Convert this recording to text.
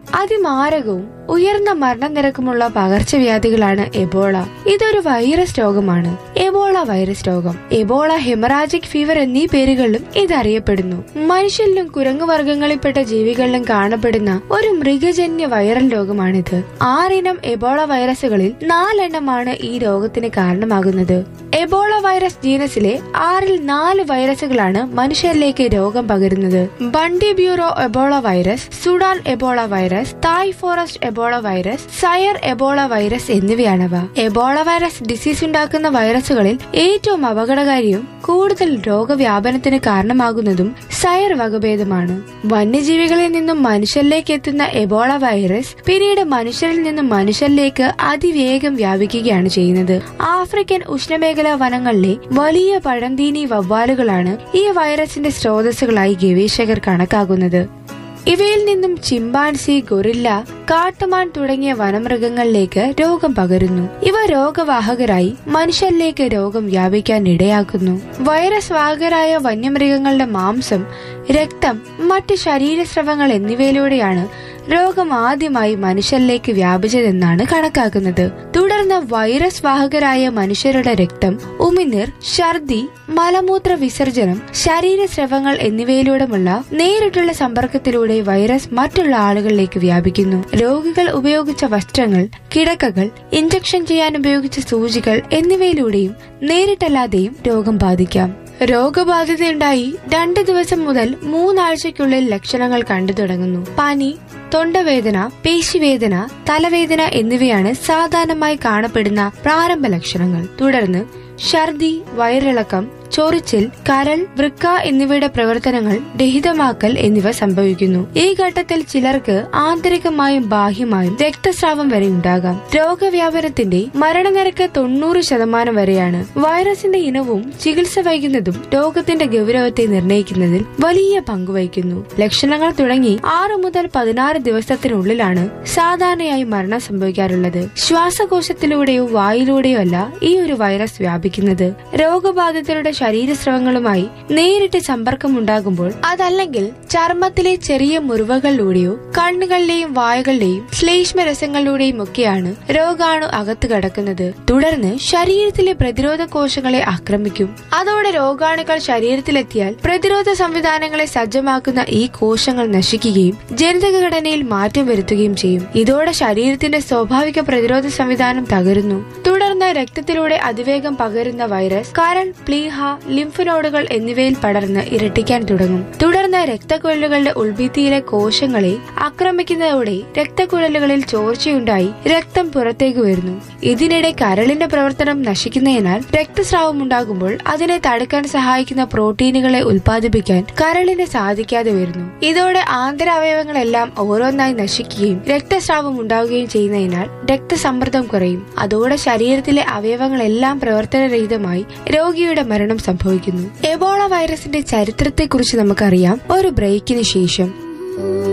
അതിമാരകവും ഉയർന്ന മരണനിരക്കുമുള്ള പകർച്ചവ്യാധികളാണ് എബോള ഇതൊരു വൈറസ് രോഗമാണ് എബോള വൈറസ് രോഗം എബോള ഹെമറാജിക് ഫീവർ എന്നീ പേരുകളിലും ഇത് അറിയപ്പെടുന്നു മനുഷ്യരിലും കുരങ്ങുവർഗ്ഗങ്ങളിൽപ്പെട്ട ജീവികളിലും കാണപ്പെടുന്ന ഒരു മൃഗജന്യ വൈറൽ രോഗമാണിത് ആറിനം എബോള വൈറസുകളിൽ നാലെണ്ണമാണ് ഈ രോഗത്തിന് കാരണമാകുന്നത് എബോള വൈറസ് ജീനസിലെ ആറിൽ നാല് വൈറസുകളാണ് മനുഷ്യരിലേക്ക് രോഗം പകരുന്നത് Bundibugyo Ebola virus Sudan Ebola virus Tai Forest Ebola virus Zaire Ebola virus എന്നിവയാണവ എബോള വൈറസ് ഡിസീസ് ഉണ്ടാക്കുന്ന വൈറസുകളിൽ ഏറ്റവും അപകടകാരിയും കൂടുതൽ രോഗവ്യാപനത്തിന് കാരണമാകുന്നതും സയർ വകഭേദമാണ് വന്യജീവികളിൽ നിന്നും മനുഷ്യരിലേക്ക് എത്തുന്ന എബോള വൈറസ് പിന്നീട് മനുഷ്യരിൽ നിന്നും മനുഷ്യരിലേക്ക് അതിവേഗം വ്യാപിക്കുകയാണ് ചെയ്യുന്നത് ആഫ്രിക്കൻ ഉഷ്ണമേഖലാ വനങ്ങളിലെ വലിയ പഴന്തീനി വവ്വാലുകളാണ് ഈ വൈറസിന്റെ സ്രോതസ്സുകളായി ഗവേഷകർ കണക്കാക്കുന്നത് ഇവയിൽ നിന്നും ചിമ്പാൻസി ഗൊറില്ല കാട്ടുമാൻ തുടങ്ങിയ വനമൃഗങ്ങളിലേക്ക് രോഗം പകരുന്നു ഇവ രോഗവാഹകരായി മനുഷ്യരിലേക്ക് രോഗം വ്യാപിക്കാൻ ഇടയാക്കുന്നു വൈറസ് വാഹകരായ വന്യമൃഗങ്ങളുടെ മാംസം രക്തം മറ്റ് ശരീരസ്രവങ്ങൾ എന്നിവയിലൂടെയാണ് രോഗം ആദ്യമായി മനുഷ്യരിലേക്ക് വ്യാപിച്ചതെന്നാണ് കണക്കാക്കുന്നത് തുടർന്ന് വൈറസ് വാഹകരായ മനുഷ്യരുടെ രക്തം ഉമിനീർ ഛർദി മലമൂത്ര വിസർജനം ശരീരസ്രവങ്ങൾ എന്നിവയിലൂടെയുള്ള നേരിട്ടുള്ള സമ്പർക്കത്തിലൂടെ വൈറസ് മറ്റുള്ള ആളുകളിലേക്ക് വ്യാപിക്കുന്നു രോഗികൾ ഉപയോഗിച്ച വസ്ത്രങ്ങൾ കിടക്കകൾ ഇഞ്ചക്ഷൻ ചെയ്യാൻ ഉപയോഗിച്ച സൂചികൾ എന്നിവയിലൂടെയും നേരിട്ടല്ലാതെയും രോഗം ബാധിക്കാം രോഗബാധിതയുണ്ടായി രണ്ട് ദിവസം മുതൽ മൂന്നാഴ്ചയ്ക്കുള്ളിൽ ലക്ഷണങ്ങൾ കണ്ടു തുടങ്ങുന്നു പനി തൊണ്ടവേദന പേശിവേദന തലവേദന എന്നിവയാണ് സാധാരണമായി കാണപ്പെടുന്ന പ്രാരംഭ ലക്ഷണങ്ങൾ തുടർന്ന് ഛർദി വയറിളക്കം ചൊറിച്ചിൽ കരൾ വൃക്ക എന്നിവയുടെ പ്രവർത്തനങ്ങൾ രഹിതമാക്കൽ എന്നിവ സംഭവിക്കുന്നു ഈ ഘട്ടത്തിൽ ചിലർക്ക് ആന്തരികമായും ബാഹ്യമായും രക്തസ്രാവം വരെ ഉണ്ടാകാം രോഗവ്യാപനത്തിന്റെ മരണനിരക്ക് തൊണ്ണൂറ് ശതമാനം വരെയാണ് വൈറസിന്റെ ഇനവും ചികിത്സ വൈകുന്നതും രോഗത്തിന്റെ ഗൗരവത്തെ നിർണ്ണയിക്കുന്നതിൽ വലിയ പങ്കുവഹിക്കുന്നു ലക്ഷണങ്ങൾ തുടങ്ങി ആറു മുതൽ പതിനാറ് ദിവസത്തിനുള്ളിലാണ് സാധാരണയായി മരണം സംഭവിക്കാറുള്ളത് ശ്വാസകോശത്തിലൂടെയോ വായിലൂടെയോ അല്ല ഈ ഒരു വൈറസ് വ്യാപിക്കുന്നത് രോഗബാധിതരുടെ ശരീരസ്രവങ്ങളുമായി നേരിട്ട് സമ്പർക്കമുണ്ടാകുമ്പോൾ അതല്ലെങ്കിൽ ചർമ്മത്തിലെ ചെറിയ മുറിവുകളിലൂടെയോ കണ്ണുകളിലെയും വായകളുടെയും ശ്ലേഷ്മരസങ്ങളിലൂടെയും ഒക്കെയാണ് രോഗാണു അകത്ത് കടക്കുന്നത് തുടർന്ന് ശരീരത്തിലെ പ്രതിരോധ കോശങ്ങളെ ആക്രമിക്കും അതോടെ രോഗാണുക്കൾ ശരീരത്തിലെത്തിയാൽ പ്രതിരോധ സംവിധാനങ്ങളെ സജ്ജമാക്കുന്ന ഈ കോശങ്ങൾ നശിക്കുകയും ജനിതക ഘടനയിൽ മാറ്റം വരുത്തുകയും ചെയ്യും ഇതോടെ ശരീരത്തിന്റെ സ്വാഭാവിക പ്രതിരോധ സംവിധാനം തകരുന്നു തുടർന്ന് രക്തത്തിലൂടെ അതിവേഗം പകരുന്ന വൈറസ് കരൾ പ്ലീഹ ലിംഫ് നോഡുകൾ എന്നിവയിൽ പടർന്ന് ഇരട്ടിക്കാൻ തുടങ്ങും തുടർന്ന് രക്തക്കുഴലുകളുടെ ഉൾഭിത്തിയിലെ കോശങ്ങളെ ആക്രമിക്കുന്നതോടെ രക്തക്കുഴലുകളിൽ ചോർച്ചയുണ്ടായി രക്തം പുറത്തേക്ക് വരുന്നു ഇതിനിടെ കരളിന്റെ പ്രവർത്തനം നശിക്കുന്നതിനാൽ രക്തസ്രാവം ഉണ്ടാകുമ്പോൾ അതിനെ തടുക്കാൻ സഹായിക്കുന്ന പ്രോട്ടീനുകളെ ഉൽപ്പാദിപ്പിക്കാൻ കരളിന് സാധിക്കാതെ വരുന്നു ഇതോടെ ആന്തരാവയവങ്ങളെല്ലാം ഓരോന്നായി നശിക്കുകയും രക്തസ്രാവം ഉണ്ടാവുകയും ചെയ്യുന്നതിനാൽ രക്തസമ്മർദ്ദം കുറയും അതോടെ ശരീരത്തിലെ അവയവങ്ങളെല്ലാം പ്രവർത്തനരഹിതമായി രോഗിയുടെ മരണം സംഭവിക്കുന്നു എബോള വൈറസിന്റെ ചരിത്രത്തെക്കുറിച്ച് നമുക്കറിയാം ഒരു ബ്രേക്കിന് ശേഷം